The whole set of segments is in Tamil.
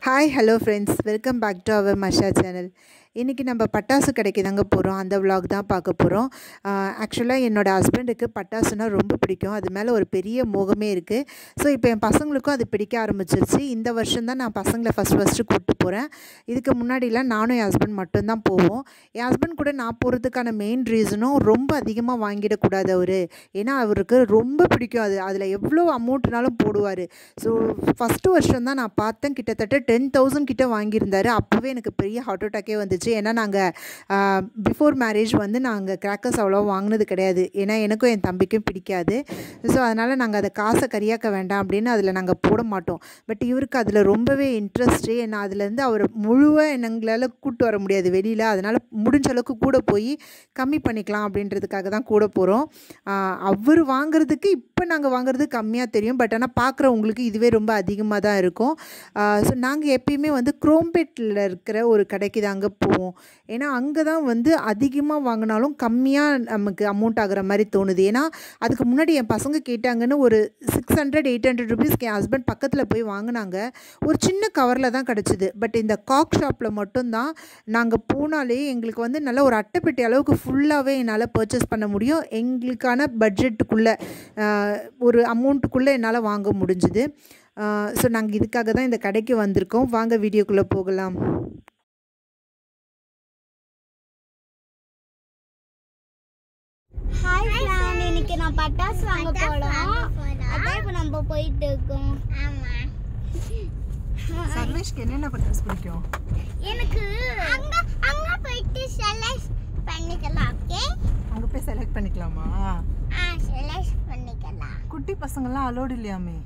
hi hello friends welcome back to our Masha channel இன்றைக்கி நம்ம பட்டாசு கடைக்கு தாங்க போகிறோம் அந்த vlog தான் பார்க்க போகிறோம் ஆக்சுவலாக என்னோடய ஹஸ்பண்டுக்கு பட்டாசுனா ரொம்ப பிடிக்கும் அது மேலே ஒரு பெரிய மோகமே இருக்குது ஸோ இப்போ என் பசங்களுக்கும் அது பிடிக்க ஆரம்பிச்சிருச்சு இந்த வருஷம் தான் நான் பசங்களை ஃபஸ்ட் ஃபஸ்ட்டு கூப்பிட்டு போகிறேன் இதுக்கு முன்னாடிலாம் நானும் என் ஹஸ்பண்ட் மட்டும்தான் போவோம் என் ஹஸ்பண்ட் கூட நான் போகிறதுக்கான மெயின் ரீசனும் ரொம்ப அதிகமாக வாங்கிடக்கூடாது அவர் ஏன்னா அவருக்கு ரொம்ப பிடிக்கும் அது அதில் எவ்வளோ அமௌண்ட்னாலும் போடுவார் ஸோ ஃபஸ்ட்டு வருஷம் தான் நான் பார்த்தேன் கிட்டத்தட்ட டென் தௌசண்ட் கிட்ட வாங்கியிருந்தாரு அப்போவே எனக்கு பெரிய ஹார்ட் அட்டாக்கே வந்துச்சு ஏன்னா நாங்கள் பிஃபோர் மேரேஜ் வந்து நாங்கள் கிராக்கர்ஸ் அவ்வளோ வாங்கினது கிடையாது ஏன்னா எனக்கும் என் தம்பிக்கும் பிடிக்காது ஸோ அதனால் நாங்கள் அதை காசை கரியாக்க வேண்டாம் அப்படின்னு அதில் நாங்கள் போட மாட்டோம் பட் இவருக்கு அதில் ரொம்பவே இன்ட்ரெஸ்ட்டு ஏன்னா அதுலேருந்து அவர் முழுவாக எங்களால் கூட்டு வர முடியாது வெளியில் அதனால் முடிஞ்ச அளவுக்கு கூட போய் கம்மி பண்ணிக்கலாம் அப்படின்றதுக்காக தான் கூட போகிறோம் அவர் வாங்குறதுக்கு இப்போ நாங்கள் வாங்குறது கம்மியாக தெரியும் பட் ஆனால் பார்க்குறவங்களுக்கு இதுவே ரொம்ப அதிகமாக தான் இருக்கும் ஸோ நாங்கள் எப்பயுமே வந்து குரோம்பேட்டில் இருக்கிற ஒரு கடைக்கு தாங்க போவோம் ஏன்னா அங்கே தான் வந்து அதிகமாக வாங்கினாலும் கம்மியாக நமக்கு அமௌண்ட் ஆகிற மாதிரி தோணுது ஏன்னா அதுக்கு முன்னாடி என் பசங்க கேட்டாங்கன்னு ஒரு சிக்ஸ் ஹண்ட்ரட் எயிட் ஹண்ட்ரட் ருபீஸ்க்கு என் ஹஸ்பண்ட் பக்கத்தில் போய் வாங்கினாங்க ஒரு சின்ன கவரில் தான் கிடச்சிது பட் இந்த காக் ஷாப்பில் மட்டும்தான் நாங்கள் போனாலே எங்களுக்கு வந்து நல்ல ஒரு அட்டைப்பெட்டி அளவுக்கு ஃபுல்லாகவே என்னால் பர்ச்சேஸ் பண்ண முடியும் எங்களுக்கான பட்ஜெட்டுக்குள்ளே ஒரு அமௌண்ட்டுக்குள்ளே என்னால் வாங்க முடிஞ்சுது ஸோ நாங்கள் இதுக்காக தான் இந்த கடைக்கு வந்திருக்கோம் வாங்க வீடியோக்குள்ளே போகலாம் ஹாய் ஃப்ரெண்ட் இன்னைக்கு நான் பட்டாசு வாங்க போறோம் அதான் இப்போ நம்ம போயிட்டு இருக்கோம் ஆமா சர்வேஷ்க்கு என்னென்ன பட்டாசு பிடிக்கும் எனக்கு அங்க அங்க போயிட்டு செலக்ட் பண்ணிக்கலாம் ஓகே அங்கே போய் செலக்ட் பண்ணிக்கலாமா ஆ செலக்ட் பண்ணிக்கலாம் குட்டி பசங்கள்லாம் அலோடு இல்லையாமே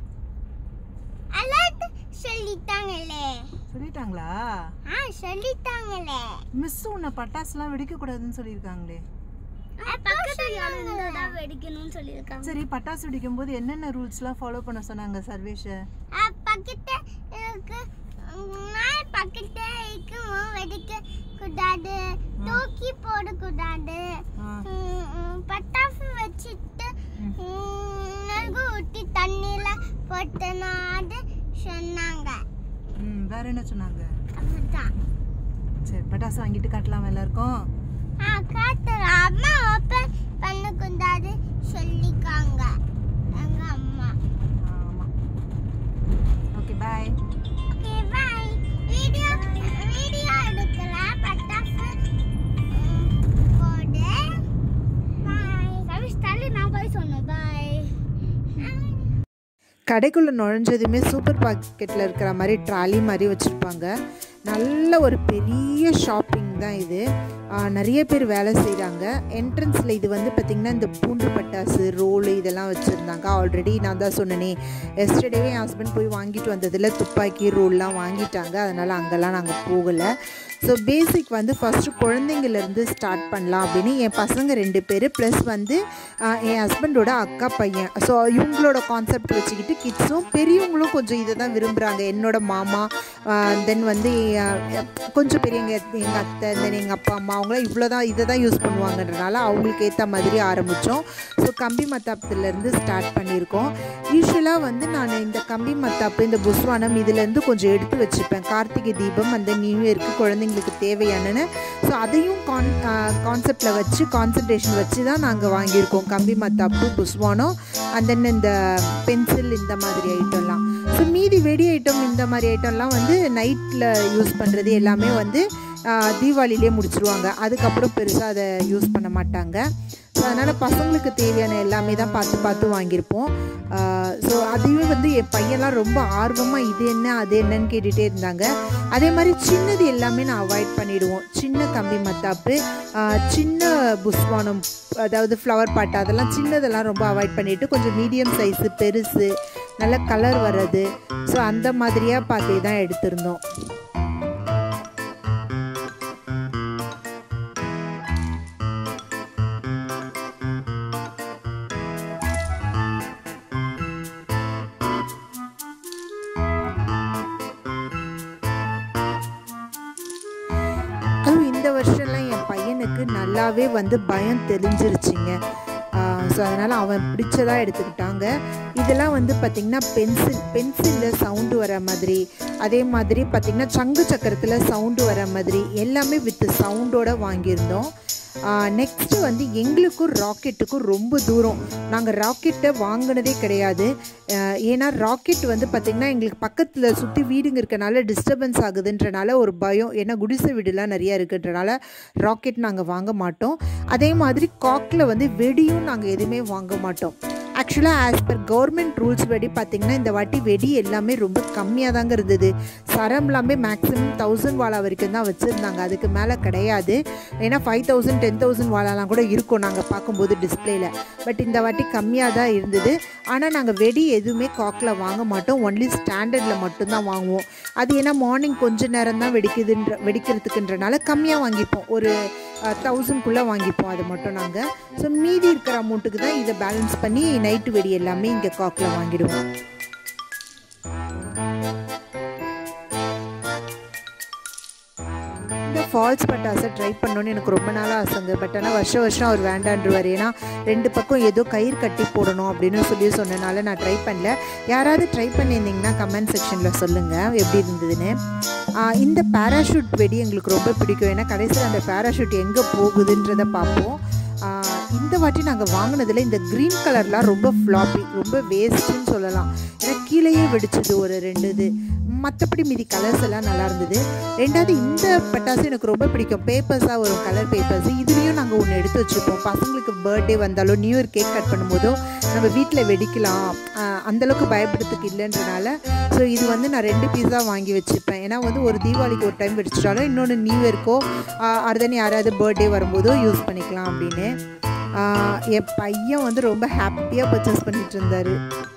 அலர்ட் சொல்லிட்டாங்களே சொல்லிட்டாங்களா ஆ சொல்லிட்டாங்களே மிஸ் உன்னை பட்டாசுலாம் வெடிக்கக்கூடாதுன்னு சொல்லியிருக்காங்களே பக்கத்துல வெடிக்கணும்னு சொல்லியிருக்காங்க சரி பட்டாசு வெடிக்கும் போது என்னென்ன ரூல்ஸ்லாம் ஃபாலோ பண்ண சொன்னாங்க சர்வேஷை பக்கத்து இருக்கு நான் பக்கத்து இருக்கு வெடிக்க கூடாது தூக்கி போடக்கூடாது ம், ம், பட்டாசு வச்சுட்டு நெருகு ஊற்றி தண்ணியில போட்டனாது சொன்னாங்க ம் வேற என்ன சொன்னாங்க அப்படிதான் சரி பட்டாசு வாங்கிட்டு காட்டலாம் எல்லாருக்கும் ஆ காட்டுறேன் அம்மா ஓப்பன் பண்ணக்கூடாது சொல்லிக்காங்க எங்க அம்மா ஆமாம் okay bye okay bye video video எடுக்கல பட்டாசு ம், போடு பாய் சவிஷ் தள்ளி நான் போய் சொன்னேன் பாய் கடைக்குள்ளே நுழைஞ்சதுமே சூப்பர் மார்க்கெட்டில் இருக்கிற மாதிரி ட்ராலி மாதிரி வச்சுருப்பாங்க நல்ல ஒரு பெரிய ஷாப்பிங் தான் இது ஆ, நிறைய பேர் வேலை செய்கிறாங்க என்ட்ரன்ஸில் இது வந்து பார்த்திங்கன்னா இந்த பூண்டு பட்டாசு ரோலு இதெல்லாம் வச்சுருந்தாங்க ஆல்ரெடி நான் தான் சொன்னேனே எஸ்டர்டேவே என் ஹஸ்பண்ட் போய் வாங்கிட்டு வந்ததில் துப்பாக்கி ரோல்லாம் வாங்கிட்டாங்க அதனால் அங்கெல்லாம் நாங்கள் போகலை ஸோ பேசிக் வந்து ஃபஸ்ட்டு குழந்தைங்கள்லேருந்து ஸ்டார்ட் பண்ணலாம் அப்படின்னு என் பசங்க ரெண்டு பேர் ப்ளஸ் வந்து ஆ, என் ஹஸ்பண்டோட அக்கா பையன் ஸோ இவங்களோட கான்செப்ட் வச்சுக்கிட்டு கிட்ஸும் பெரியவங்களும் கொஞ்சம் இதை தான் விரும்புகிறாங்க என்னோட மாமா தென் வந்து என் கொஞ்சம் பெரியவங்க எங்கள் அத்தை தென் எங்கள் அப்பா அம்மா அவங்களாம் இவ்வளோ தான் இதை தான் யூஸ் பண்ணுவாங்கன்றனால அவங்களுக்கு ஏற்ற மாதிரி ஆரம்பித்தோம் ஸோ கம்பி மத்தாப்புலேருந்து ஸ்டார்ட் பண்ணியிருக்கோம் யூஸ்வலாக வந்து நான் இந்த கம்பி மத்தாப்பு இந்த புஸ்வானம் இதுலேருந்து கொஞ்சம் எடுத்து வச்சுப்பேன் கார்த்திகை தீபம் அந்த நியூ இயருக்கு குழந்தைங்களுக்கு தேவையானன்னு ஸோ அதையும் கான் கான்செப்டில் வச்சு கான்சன்ட்ரேஷன் வச்சு தான் நாங்கள் வாங்கியிருக்கோம் கம்பி மத்தாப்பு புஸ்வானம் அண்ட் தென் இந்த பென்சில் இந்த மாதிரி ஐட்டம்லாம் ஸோ மீதி வெடி ஐட்டம் இந்த மாதிரி ஐட்டம்லாம் வந்து நைட்டில் யூஸ் பண்ணுறது எல்லாமே வந்து ஆஹ், தீபாவளியிலே முடிச்சிருவாங்க அதுக்கப்புறம் பெருசாக அதை யூஸ் பண்ண மாட்டாங்க ஸோ அதனால் பசங்களுக்கு தேவையான எல்லாமே தான் பார்த்து பார்த்து வாங்கியிருப்போம் ஸோ அதுவே வந்து என் பையன்லாம் ரொம்ப ஆர்வமாக இது என்ன அது என்னன்னு கேட்டுகிட்டே இருந்தாங்க அதே மாதிரி சின்னது எல்லாமே நான் அவாய்ட் பண்ணிடுவோம் சின்ன கம்பி மத்தாப்பு ஆஹ், சின்ன புஸ்வானம் அதாவது ஃப்ளவர் பாட்டு அதெல்லாம் சின்னதெல்லாம் ரொம்ப அவாய்ட் பண்ணிவிட்டு கொஞ்சம் மீடியம் சைஸு பெருசு நல்ல கலர் வர்றது ஸோ அந்த மாதிரியாக பார்த்து தான் எடுத்திருந்தோம் அதுவும் இந்த வருஷம்லாம் என் பையனுக்கு நல்லாவே வந்து பயம் தெரிஞ்சிருச்சுங்க ஸோ அதனால் அவன் பிடிச்சதாக எடுத்துக்கிட்டாங்க இதெல்லாம் வந்து பார்த்திங்கன்னா பென்சில் பென்சிலில் சவுண்டு வர மாதிரி அதே மாதிரி பார்த்திங்கன்னா சங்கு சக்கரத்தில் சவுண்டு வர மாதிரி எல்லாமே வித் சவுண்டோட வாங்கியிருந்தோம் நெக்ஸ்ட்டு வந்து எங்களுக்கும் ராக்கெட்டுக்கும் ரொம்ப தூரம் நாங்கள் ராக்கெட்டை வாங்கினதே கிடையாது ஆஹ் ஏன்னா ராக்கெட் வந்து பார்த்திங்கன்னா எங்களுக்கு பக்கத்தில் சுற்றி வீடுங்க இருக்கனால டிஸ்டர்பன்ஸ் ஆகுதுன்றனால ஒரு பயம் ஏன்னா குடிசை வீடுலாம் நிறையா இருக்குன்றனால ராக்கெட் நாங்கள் வாங்க மாட்டோம் அதே மாதிரி காக்கில் வந்து வெடியும் நாங்கள் எதுவுமே வாங்க மாட்டோம் ஆக்சுவலாக ஆஸ் பர் கவர்மெண்ட் ரூல்ஸ் படி பார்த்திங்கன்னா இந்த வாட்டி வெடி எல்லாமே ரொம்ப கம்மியாக தாங்க இருந்தது சரம் எல்லாமே மேக்ஸிமம் தௌசண்ட் வாலா வரைக்கும் தான் வச்சுருந்தாங்க அதுக்கு மேலே கிடையாது ஏன்னா ஃபைவ் தௌசண்ட் டென் தௌசண்ட் வாலாலாம் கூட இருக்கும் நாங்கள் பார்க்கும்போது டிஸ்பிளேல பட் இந்த வாட்டி கம்மியாக தான் இருந்தது ஆனால் நாங்கள் வெடி எதுவுமே காக்கில் வாங்க மாட்டோம் ஒன்லி ஸ்டாண்டர்டில் மட்டும்தான் வாங்குவோம் அது ஏன்னா மார்னிங் கொஞ்ச நேரம் தான் வெடிக்குதுன்ற வெடிக்கிறதுக்குன்றனால கம்மியாக வாங்கிப்போம் ஒரு தௌசண்ட்குள்ளே வாங்கிப்போம் அது மட்டும் நாங்கள் ஸோ மீதி இருக்கிற அமௌண்ட்டுக்கு தான் இதை பேலன்ஸ் பண்ணி நைட்டு வெடி எல்லாமே இங்கே காக்கில் வாங்கிடுவோம் இந்த ஃபால்ஸ் பட்டாசை ட்ரை பண்ணணும்னு எனக்கு ரொம்ப நாளாக ஆசைங்க பட் ஆனால் வருஷம் வருஷம் அவர் வேண்டான்றவர் ஏன்னா ரெண்டு பக்கம் ஏதோ கயிறு கட்டி போடணும் அப்படின்னு சொல்லி சொன்னனால நான் ட்ரை பண்ணல யாராவது ட்ரை பண்ணியிருந்தீங்கன்னா கமெண்ட் செக்ஷனில் சொல்லுங்கள் எப்படி இருந்ததுன்னு ஆஹ் இந்த பேராஷூட் வெடி எங்களுக்கு ரொம்ப பிடிக்கும் ஏன்னா கடைசியில் அந்த பேராஷூட் எங்கே போகுதுன்றதை பார்ப்போம் ஆஹ் இந்த வாட்டி நாங்கள் வாங்கினதில் இந்த க்ரீன் கலர்லாம் ரொம்ப ஃப்ளாப்பி ரொம்ப வேஸ்ட்டுன்னு சொல்லலாம் ஏன்னா கீழேயே வெடிச்சது ஒரு ரெண்டு இது மற்றபடி மீதி கலர்ஸ் எல்லாம் நல்லா இருந்தது ரெண்டாவது இந்த பட்டாசு எனக்கு ரொம்ப பிடிக்கும் பேப்பர்ஸாக வரும் கலர் பேப்பர்ஸ் இதுலேயும் நாங்கள் ஒன்று எடுத்து வச்சுப்போம் பசங்களுக்கு பர்த்டே வந்தாலோ நியூ இயர் கேக் கட் பண்ணும்போதோ நம்ம வீட்டில் வெடிக்கலாம் ஆஹ் அந்தளவுக்கு பயப்படுறதுக்கு இல்லைன்றனால ஸோ இது வந்து நான் ரெண்டு பீஸாக வாங்கி வச்சுப்பேன் ஏன்னா வந்து ஒரு தீபாவளிக்கு ஒரு டைம் வெடிச்சிட்டாலும் இன்னொன்று நியூ இயர்க்கோ அடுத்தனி யாராவது பர்த்டே வரும்போதோ யூஸ் பண்ணிக்கலாம் அப்படின்னு ஆஹ் என் பையன் வந்து ரொம்ப ஹாப்பியாக பர்ச்சேஸ் பண்ணிட்டு இருந்தாரு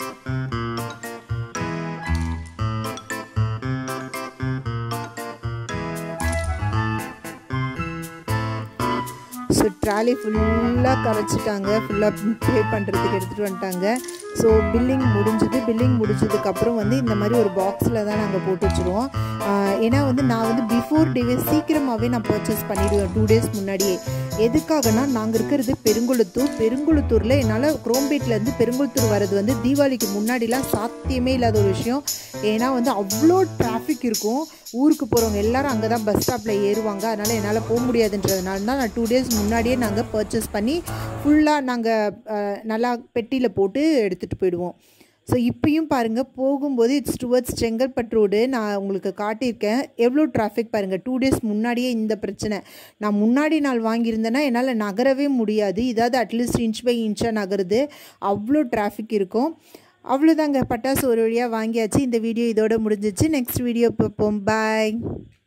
ஸோ ட்ராலி ஃபுல்லாக கரைச்சிட்டாங்க ஃபுல்லாக பே பண்ணுறதுக்கு எடுத்துகிட்டு வந்துட்டாங்க ஸோ பில்லிங் முடிஞ்சுது பில்லிங் முடிஞ்சதுக்கப்புறம் வந்து இந்த மாதிரி ஒரு பாக்ஸில் தான் நாங்கள் போட்டு வச்சுருவோம் ஆஹ் ஏன்னா வந்து நான் வந்து பிஃபோர் டேவே சீக்கிரமாகவே நான் பர்ச்சேஸ் பண்ணிவிடுவேன் டூ டேஸ் முன்னாடியே எதுக்காகனா நாங்கள் இருக்கிறது பெருங்குளத்தூர் பெருங்குளத்தூரில் என்னால் குரோம்பேட்லேருந்து பெருங்குளத்தூர் வர்றது வந்து தீபாவளிக்கு முன்னாடிலாம் சாத்தியமே இல்லாத ஒரு விஷயம் ஏன்னா வந்து அவ்வளோ டிராஃபிக் இருக்கும் ஊருக்கு போகிறவங்க எல்லாரும் அங்கே தான் பஸ் ஸ்டாப்பில் ஏறுவாங்க அதனால் என்னால் போக முடியாதுன்றதுனால தான் நான் டூ டேஸ் முன்னாடியே நாங்கள் பர்ச்சேஸ் பண்ணி ஃபுல்லாக நாங்கள் நல்லா பெட்டியில் போட்டு எடுத்துகிட்டு போயிடுவோம் ஸோ இப்பயும் பாருங்கள் போகும்போது இட்ஸ் டுவர்ட்ஸ் செங்கல்பட்டு ரோடு நான் உங்களுக்கு காட்டியிருக்கேன் எவ்வளோ டிராஃபிக் பாருங்கள் டூ டேஸ் முன்னாடியே இந்த பிரச்சனை நான் முன்னாடி நாள் வாங்கியிருந்தேன்னா என்னால் நகரவே முடியாது இதாவது அட்லீஸ்ட் இன்ச் பை இன்ச்சாக நகருது அவ்வளோ டிராஃபிக் இருக்கும் அவ்வளோதாங்க பட்டாசு ஒரு வழியாக வாங்கியாச்சு இந்த வீடியோ இதோட முடிஞ்சிச்சு நெக்ஸ்ட் வீடியோ பார்ப்போம் பாய்